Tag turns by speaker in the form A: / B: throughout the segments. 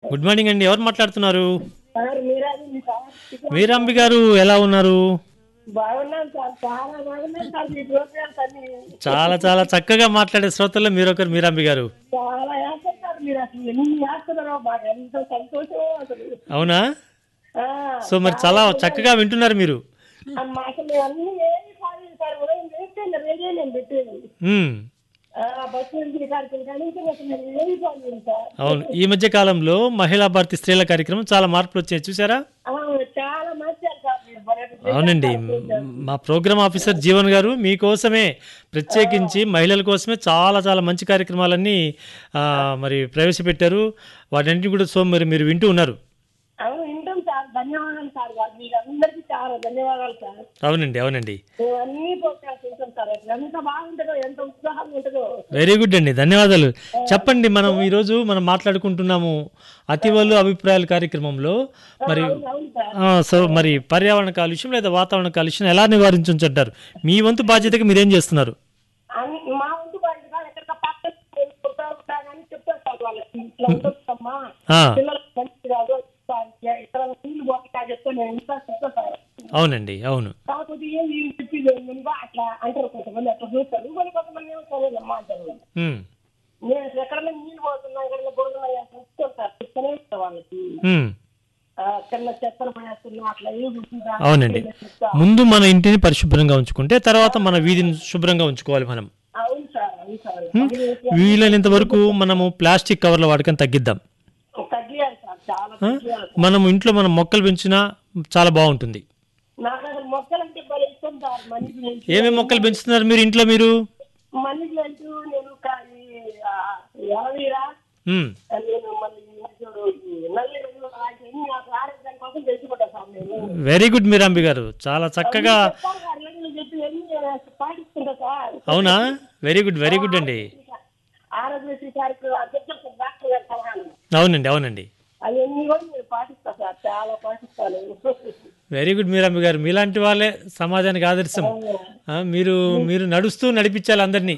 A: Good morning అండి ఎవరు మాట్లాడుతున్నారు
B: సార్ మీరాజు సార్
A: మీరాంబి గారు ఎలా ఉన్నారు
B: బాగున్నాను సార్ చాలా బాగున్నాను సార్ మీ ప్రోగ్రామ్స్ అన్ని
A: చాలా చాలా చక్కగా మాట్లాడే శ్రోతల్లో మీరు ఒకరు మీరాంబి గారు
B: చాలా వేస్తారు మీరు అసలు ఎన్ని వేస్తున్నారో మాకు ఎంతో సంతోషం అసలు
A: అవునా
B: ఆ,
A: సో మరి చాలా చక్కగా వింటున్నారు మీరు
B: అమ్మ, అసలు మేము అన్ని ఏమి కాలేదు సార్ ఉదయం లేస్తే రేడియో నేను పెట్టేది
A: మ్మ్.
B: ఆ, బస్సు నుంచి కార్యక్రమం కానీ ఇంకా అసలు నేను ఏమి కాలేదు సార్
A: అవును ఈ మధ్య కాలంలో మహిళా భారతి స్త్రీల కార్యక్రమం చాలా మార్పులు వచ్చాయి చూసారా
B: ఆ, చాలా మంచిది సార్ మీరు భలే
A: అవునండి మా ప్రోగ్రామ్ ఆఫీసర్ జీవన్ గారు మీకోసమే ప్రత్యేకించి మహిళల కోసమే చాలా చాలా మంచి కార్యక్రమాలన్నీ ఆ, మరి ప్రవేశపెట్టారు వాటన్నింటినీ కూడా సో మరి మీరు వింటూ ఉన్నారు
B: అవును వింటాం సార్ ధన్యవాదాలు సార్ గారు మీకు అందరికీ చాలా ధన్యవాదాలు సార్
A: అవునండి అవునండి
B: మేము అన్ని ప్రోగ్రామ్స్ చూసాం సార్ అసలు ఎంత బాగుంటుందో ఎంత ఉత్సాహంగా ఉంటుందో
A: వెరీ గుడ్ అండి ధన్యవాదాలు చెప్పండి మనం ఈరోజు మనం మాట్లాడుకుంటున్నాము అతివలు అభిప్రాయాల కార్యక్రమంలో మరి
B: అవును అవును సార్
A: ఆ, సో మరి పర్యావరణ కాలుష్యం లేదా వాతావరణ కాలుష్యం ఎలా నివారించంటారు మీ వంతు బాధ్యతగా మీరేం చేస్తున్నారు
B: అన్ని మా వంతు బాధ్యత ఎక్కడ పక్కన కొడతా ఉంటా కానీ చెప్తారు సార్ వాళ్ళకి ఇట్లా ఉంటుందమ్మా
A: ఆ,
B: పిల్లలకు మంచిది కాదు ఇక్కడ నీళ్ళు పోతా చెప్తే నేను ఇంకా చెప్తా సార్
A: అవునండి అవును
B: కాకపోతే ఏం వీళ్ళు చెప్పి నేను అట్లా అంటారు కొంతమంది అట్లా చూస్తారు మరి కొంతమంది ఏమో సరేనమ్మా అంటారు
A: ఉమ్,
B: నేను అసలు ఎక్కడైనా నీళ్ళు పోతున్నా ఎక్కడైనా బురదలు చెప్తాను సార్ చెప్తానే ఉంటా వాళ్ళకి
A: ఉమ్,
B: ఆ, కింద చెత్తలు పడేస్తున్నా అట్లా ఏం ఉంటుందా
A: అవునండి
B: చెప్తా
A: ముందు మన ఇంటిని పరిశుభ్రంగా ఉంచుకుంటే తర్వాత మన వీధిని శుభ్రంగా ఉంచుకోవాలి మనం
B: అవును సార్ అవును సార్
A: వీలైనంత వరకు మనము ప్లాస్టిక్ కవర్ల వాడకం తగ్గిద్దాం
B: తగ్గియాలి సార్ చాలా
A: ఆ?
B: తగ్గియాలి
A: మనం ఇంట్లో మనం మొక్కలు పెంచినా చాలా బాగుంటుంది
B: నాకు అసలు మొక్కలంటే భలే ఇష్టం సార్ మనీ ప్లాంట్
A: ఏమేమి మొక్కలు పెంచుతున్నారు మీరు ఇంట్లో మీరు
B: మనీ ప్లాంట్ నేను కా- ఈ, ఆ, ఎలవీరా
A: ఉమ్,
B: నేను మళ్ళీ చూడు ఈ నల్లి అన్ని నాకు ఆరోగ్యం కోసం తెచ్చుకుంటా సార్ నేను
A: వెరీ గుడ్ మీరాంబి గారు చాలా చక్కగా
B: చెప్తాను సార్ నేను చెప్పి అన్ని పాటిస్తుంటా సార్
A: అవునా వెరీ గుడ్ వెరీ గుడ్ అండి
B: ఆరోగ్యశ్రీ కార్యక్రమం చెప్తాను సార్ డాక్టర్ గారు సలహాలు
A: అవునండి అవునండి
B: అవన్నీ కూడా నేను పాటిస్తా సార్ చాలా పాటిస్తాను
A: వెరీ గుడ్ మీరాంబి గారు మీలాంటి వాళ్ళే సమాజానికి ఆదర్శం ఆ, మీరు మీరు నడుస్తూ నడిపించాలి అందరినీ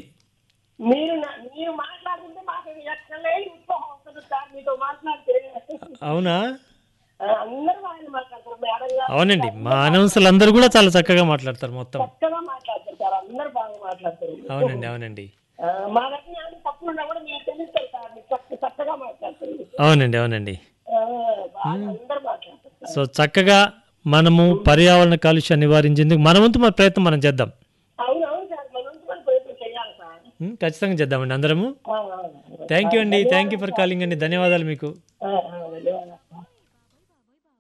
B: మీరు నా- మీరు మాట్లాడుతుంటే మాకు ఎక్కడ లేని ఉత్సాహం వస్తుంది సార్ మీతో మాట్లాడితే
A: అవునా
B: ఆ, అందరూ బాగా మాట్లాడతారు మేడం గారు
A: అవునండి మా అనౌన్సర్లు అందరూ కూడా చాలా చక్కగా మాట్లాడతారు మొత్తం
B: చక్కగా మాట్లాడతారు సార్ అందరూ బాగా మాట్లాడతారు
A: అవునండి అవునండి
B: ఆ, మా దగ్గర ఏమైనా తప్పులు ఉన్నా కూడా మీరు తెలుస్తారు సార్ మీరు చక్క చక్కగా మాట్లాడతారు
A: అవునండి అవునండి
B: ఆ, బాగా అందరూ మాట్లాడతారు సార్
A: సో చక్కగా మనము పర్యావరణ కాలుష్యాన్ని నివారించేందుకు మన వంతు మన ప్రయత్నం మనం చేద్దాం
B: అవును అవును సార్ మన నుంచి మనం ప్రయత్నం చేయాలి సార్
A: ఉం, ఖచ్చితంగా చేద్దామండి అందరము
B: ఆ, ఆ,
A: థ్యాంక్ యూ అండి థ్యాంక్ యూ ఫర్ కాలింగ్ అండి ధన్యవాదాలు మీకు
B: ఆ, ఆ, ధన్యవాదాలు